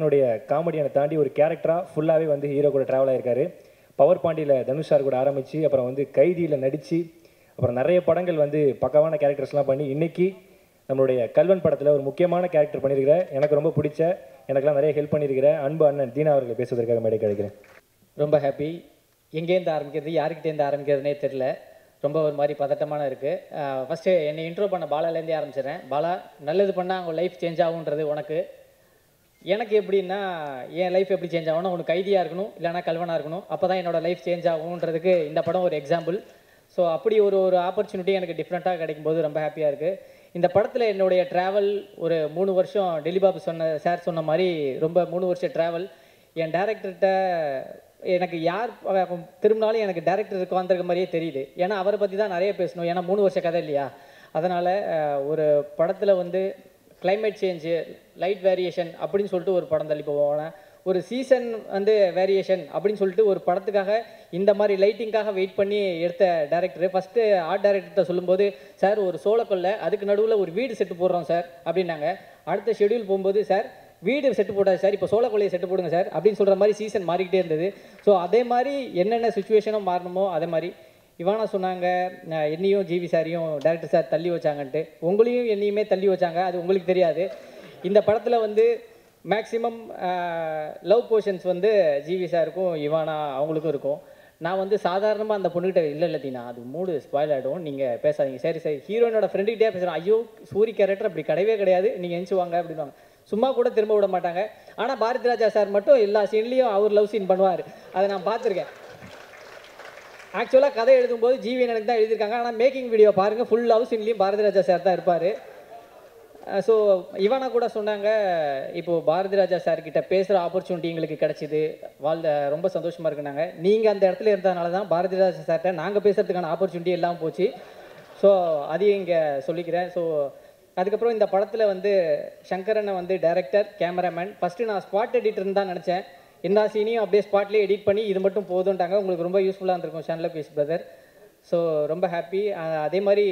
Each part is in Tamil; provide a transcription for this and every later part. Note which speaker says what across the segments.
Speaker 1: தன்னுடைய காமெடியை தாண்டி ஒரு கேரக்டராக ஃபுல்லாகவே வந்து ஹீரோ கூட ட்ராவல் ஆயிருக்காரு பவர் பாண்டியில் தனுஷ் சார் கூட ஆரம்பித்து அப்புறம் வந்து கைதியில் நடித்து அப்புறம் நிறைய படங்கள் வந்து பக்காவான கேரக்டர்ஸ்லாம் பண்ணி இன்னைக்கு நம்மளுடைய கல்வன் படத்தில் ஒரு முக்கியமான கேரக்டர் பண்ணியிருக்கிற எனக்கு ரொம்ப பிடிச்ச எனக்கெல்லாம் நிறைய ஹெல்ப் பண்ணியிருக்கிற அன்பு அண்ணன் தீனா அவர்களை பேசுவதற்காக மேடை கிடைக்கிறேன்
Speaker 2: ரொம்ப ஹாப்பி எங்கேருந்து ஆரம்பிக்கிறது யாருக்கிட்டேருந்து ஆரம்பிக்கிறதுனே தெரில ரொம்ப ஒரு மாதிரி பதட்டமான இருக்குது ஃபஸ்ட்டு என்னை இன்ட்ரோ பண்ண பாலாலேருந்தே ஆரம்பிச்சிடுறேன் பாலா நல்லது பண்ணால் அவங்க லைஃப் சேஞ்ச் ஆகுன்றது உனக்கு எனக்கு எப்படின்னா என் லைஃப் எப்படி சேஞ்ச் ஆகணும் ஒன்று கைதியாக இருக்கணும் இல்லைனா கல்வனாக இருக்கணும் அப்போ தான் என்னோட லைஃப் சேஞ்ச் ஆகுன்றதுக்கு இந்த படம் ஒரு எக்ஸாம்பிள் ஸோ அப்படி ஒரு ஒரு ஆப்பர்ச்சுனிட்டி எனக்கு டிஃப்ரெண்ட்டாக கிடைக்கும் போது ரொம்ப ஹாப்பியாக இருக்குது இந்த படத்தில் என்னுடைய ட்ராவல் ஒரு மூணு வருஷம் டெலிபாபு சொன்ன சார் சொன்ன மாதிரி ரொம்ப மூணு வருஷம் ட்ராவல் என் டேரக்டர்கிட்ட எனக்கு யார் ப- திரும்பினாலும் எனக்கு டேரக்டர் உட்காந்துருக்க மாதிரியே தெரியுது ஏன்னா அவரை பற்றி தான் நிறைய பேசணும் ஏன்னா மூணு வருஷ கதை இல்லையா அதனால் ஒரு படத்தில் வந்து climate சேஞ்சு லைட் வேரியேஷன் அப்படின்னு சொல்லிட்டு ஒரு படம் தள்ளி போவோம் ஒரு சீசன் வந்து வேரியேஷன் அப்படின்னு சொல்லிட்டு ஒரு படத்துக்காக இந்த மாதிரி லைட்டிங்காக வெயிட் பண்ணி எடுத்த டேரக்டர் ஃபஸ்ட்டு ஆர்ட் டேரக்டர்கிட்ட சொல்லும்போது சார் ஒரு சோளக்கொல்லை அதுக்கு நடுவில் ஒரு வீடு செட்டு போடுறோம் சார் அப்படின்னாங்க அடுத்த ஷெட்யூல் போகும்போது சார் வீடு செட்டு போடாது சார் இப்போ சோளக்கொல்லையை செட்டு போடுங்க சார் அப்படின்னு சொல்கிற மாதிரி சீசன் மாறிக்கிட்டே இருந்தது ஸோ அதே மாதிரி என்னென்ன சுச்சுவேஷனும் மாறணுமோ அதே மாதிரி இவானா சொன்னாங்க அஹ், என்னையும் ஜிவி சாரையும் டேரக்டர் சார் தள்ளி வச்சாங்கன்ட்டு உங்களையும் என்னையுமே தள்ளி வச்சாங்க அது உங்களுக்கு தெரியாது இந்த படத்தில் வந்து மேக்ஸிமம் லவ் போர்ஷன்ஸ் வந்து ஜிவி சாருக்கும் இவானா அவங்களுக்கும் இருக்கும் நான் வந்து சாதாரணமாக அந்த பொண்ணுகிட்ட இல்லை இல்லை தீனா அது மூடு ஸ்பாயில் ஆகிடும் நீங்கள் பேசாதீங்க சரி சரி ஹீரோயினோட ஃப்ரெண்டுகிட்டே பேசுகிறேன் ஐயோ சூரி கேரக்டர் அப்படி கிடையவே கிடையாது நீங்கள் எஞ்சி வாங்க அப்படின்வாங்க சும்மா கூட திரும்ப விட மாட்டாங்க ஆனால் பாரதி ராஜா சார் மட்டும் எல்லா சீன்லேயும் அவர் லவ் சீன் பண்ணுவார் அதை நான் பார்த்துருக்கேன் ஆக்சுவலாக கதை எழுதும்போது ஜிவி எனக்கு தான் எழுதியிருக்காங்க ஆனால் மேக்கிங் வீடியோ பாருங்கள் ஃபுல் லவ் சீன்லேயும் பாரதி ராஜா சார் தான் இருப்பார் ஸோ இவனா கூட சொன்னாங்க இப்போ பாரதி ராஜா சார் கிட்ட பேசுகிற ஆப்பர்ச்சுனிட்டி எங்களுக்கு கிடைச்சிது வாழ்ந்த ரொம்ப சந்தோஷமாக இருக்குனாங்க நீங்கள் அந்த இடத்துல இருந்ததுனால தான் பாரதி ராஜா சார்கிட்ட நாங்கள் பேசுறதுக்கான ஆப்பர்ச்சுனிட்டி எல்லாம் போச்சு ஸோ அதையும் இங்கே சொல்லிக்கிறேன் ஸோ அதுக்கப்புறம் இந்த படத்தில் வந்து சங்கரனை வந்து டைரக்டர் கேமராமேன் ஃபஸ்ட்டு நான் ஸ்பாட் எடிட்டர்னு தான் நினச்சேன் எல்லா சீனையும் அப்படியே ஸ்பாட்லேயே எடிட் பண்ணி இது மட்டும் போதுன்ட்டாங்க உங்களுக்கு ரொம்ப யூஸ்ஃபுல்லாக இருந்திருக்கும் ஷான்ல பீஸ் பிரதர் ஸோ ரொம்ப ஹாப்பி அதே மாதிரி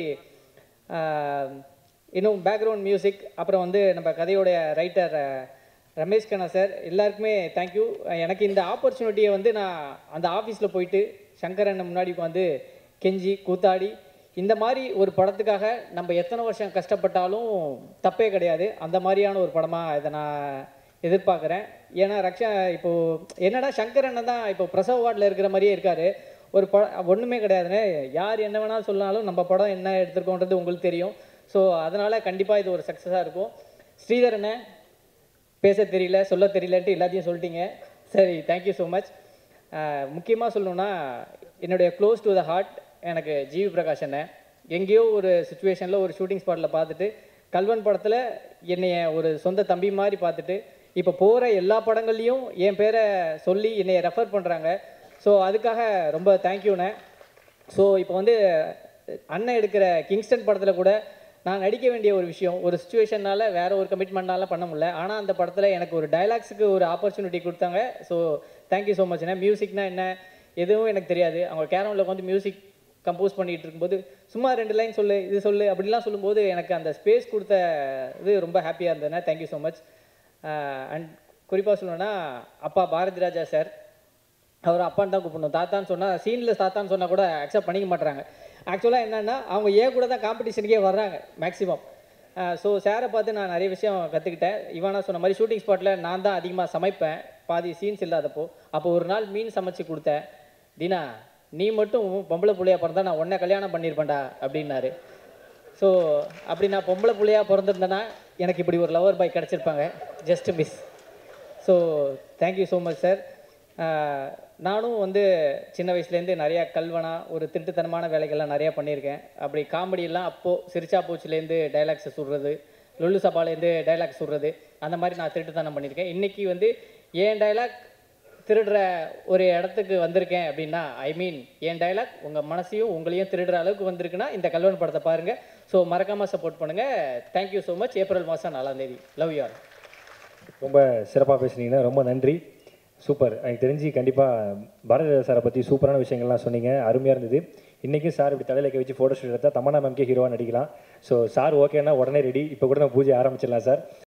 Speaker 2: ஆஹ், இன்னும் பேக்ரவுண்ட் மியூசிக் அப்புறம் வந்து நம்ம கதையோடைய ரைட்டர் ரமேஷ் கண்ணா சார் எல்லாருக்குமே தேங்க்யூ எனக்கு இந்த ஆப்பர்ச்சுனிட்டியை வந்து நான் அந்த ஆஃபீஸில் போயிட்டு சங்கரன் முன்னாடி உட்காந்து கெஞ்சி கூத்தாடி இந்த மாதிரி ஒரு படத்துக்காக நம்ம எத்தனை வருஷம் கஷ்டப்பட்டாலும் தப்பே கிடையாது அந்த மாதிரியான ஒரு படமாக இதை நான் எதிர்பார்க்குறேன் ஏன்னா ரக்ஷா இப்போ என்னடா சங்கரன் தான் இப்போ பிரசவ வார்டில் இருக்கிற மாதிரியே இருக்காரு ஒரு படம் ஒன்றுமே கிடையாதுன்னு யார் என்ன வேணாலும் சொன்னாலும் நம்ம படம் என்ன எடுத்திருக்கோன்றது உங்களுக்கு தெரியும் ஸோ அதனால் கண்டிப்பாக இது ஒரு சக்ஸஸாக இருக்கும் ஸ்ரீதர் அண்ணன் பேச தெரியல சொல்ல தெரியலன்ட்டு எல்லாத்தையும் சொல்லிட்டீங்க சரி தேங்க்யூ ஸோ மச் முக்கியமாக சொல்லணுன்னா என்னுடைய க்ளோஸ் டு த ஹார்ட் எனக்கு ஜிவி பிரகாஷ் அண்ணன் எங்கேயோ ஒரு சுச்சுவேஷனில் ஒரு ஷூட்டிங் ஸ்பாட்டில் பார்த்துட்டு கல்வன் படத்தில் என்னைய ஒரு சொந்த தம்பி மாதிரி பார்த்துட்டு இப்போ போகிற எல்லா படங்கள்லையும் என் பேரை சொல்லி என்னைய ரெஃபர் பண்ணுறாங்க ஸோ அதுக்காக ரொம்ப தேங்க்யூண்ணே ஸோ இப்போ வந்து அண்ணன் எடுக்கிற கிங்ஸ்டன் படத்தில் கூட நான் நடிக்க வேண்டிய ஒரு விஷயம் ஒரு சுச்சுவேஷனால வேற ஒரு கமிட்மெண்ட்னால பண்ண முடியல ஆனால் அந்த படத்தில் எனக்கு ஒரு டைலாக்ஸுக்கு ஒரு ஆப்பர்ச்சுனிட்டி கொடுத்தாங்க ஸோ தேங்க்யூ ஸோ மச்ண்ணே மியூசிக்னா என்ன எதுவும் எனக்கு தெரியாது அவங்க கேரமில் வந்து மியூசிக் கம்போஸ் பண்ணிட்டு இருக்கும்போது சும்மா ரெண்டு லைன் சொல்லு இது சொல்லு அப்படிலாம் சொல்லும்போது எனக்கு அந்த ஸ்பேஸ் கொடுத்த இது ரொம்ப ஹாப்பியாக இருந்ததுண்ணே தேங்க்யூ ஸோ மச் அண்ட் குறிப்பாக சொல்லணும்னா அப்பா பாரதி ராஜா சார் அவர் அப்பான்னு தான் கூப்பிடணும் தாத்தான்னு சொன்னால் சீனில் தாத்தான்னு சொன்னால் கூட அக்செப்ட் பண்ணிக்க மாட்றாங்க ஆக்சுவலாக என்னென்னா அவங்க ஏன் கூட தான் காம்படிஷனுக்கே வர்றாங்க மேக்ஸிமம் ஸோ சாரை பார்த்து நான் நிறைய விஷயம் கற்றுக்கிட்டேன் இவனா சொன்ன மாதிரி ஷூட்டிங் ஸ்பாட்டில் நான் தான் அதிகமாக சமைப்பேன் பாதி சீன்ஸ் இல்லாதப்போ அப்போ ஒரு நாள் மீன் சமைச்சு கொடுத்தேன் தீனா நீ மட்டும் பொம்பளை புள்ளையா பிறந்தா நான் உன்னை கல்யாணம் பண்ணியிருப்பேன்டா அப்படின்னாரு ஸோ அப்படி நான் பொம்பளை புள்ளையா பிறந்திருந்தேன்னா எனக்கு இப்படி ஒரு லவர் பாய் கிடச்சிருப்பாங்க just miss so thank you so much sir நானும் வந்து சின்ன வயசுலேருந்து நிறையா கல்வனா ஒரு திருட்டுத்தனமான வேலைகள்லாம் நிறையா பண்ணியிருக்கேன் அப்படி காமெடியெல்லாம் அப்போது சிரிச்சா பூச்சிலேருந்து டைலாக்ஸை சுடுறது லொல்லு சபாலேருந்து டைலாக் சுடுறது அந்த மாதிரி நான் திருட்டுத்தனம் பண்ணியிருக்கேன் இன்றைக்கி வந்து ஏன் டைலாக் திருடுற ஒரு இடத்துக்கு வந்திருக்கேன் அப்படின்னா ஐ மீன் என் டைலாக் உங்கள் மனசையும் உங்களையும் திருடுற அளவுக்கு வந்திருக்குன்னா இந்த கல்வன் படத்தை பாருங்கள் ஸோ மறக்காமல் சப்போர்ட் பண்ணுங்கள் தேங்க்யூ ஸோ மச் ஏப்ரல் மாதம் நாலாம் தேதி லவ் யூ ஆல்
Speaker 1: ரொம்ப சிறப்பாக பேசுனீங்கன்னா ரொம்ப நன்றி சூப்பர் எனக்கு தெரிஞ்சு கண்டிப்பாக பாரதி ராஜா சாரை பற்றி சூப்பரான விஷயங்கள்லாம் சொன்னீங்க அருமையாக இருந்தது இன்றைக்கும் சார் இப்படி தலையில கை வச்சு ஃபோட்டோ ஷூட் எடுத்தால் தமன்னா மேம்கே ஹீரோவாக நடிக்கலாம் ஸோ சார் ஓகேன்னா உடனே ரெடி இப்போ கூட நம்ம பூஜை ஆரம்பிச்சிடலாம் சார்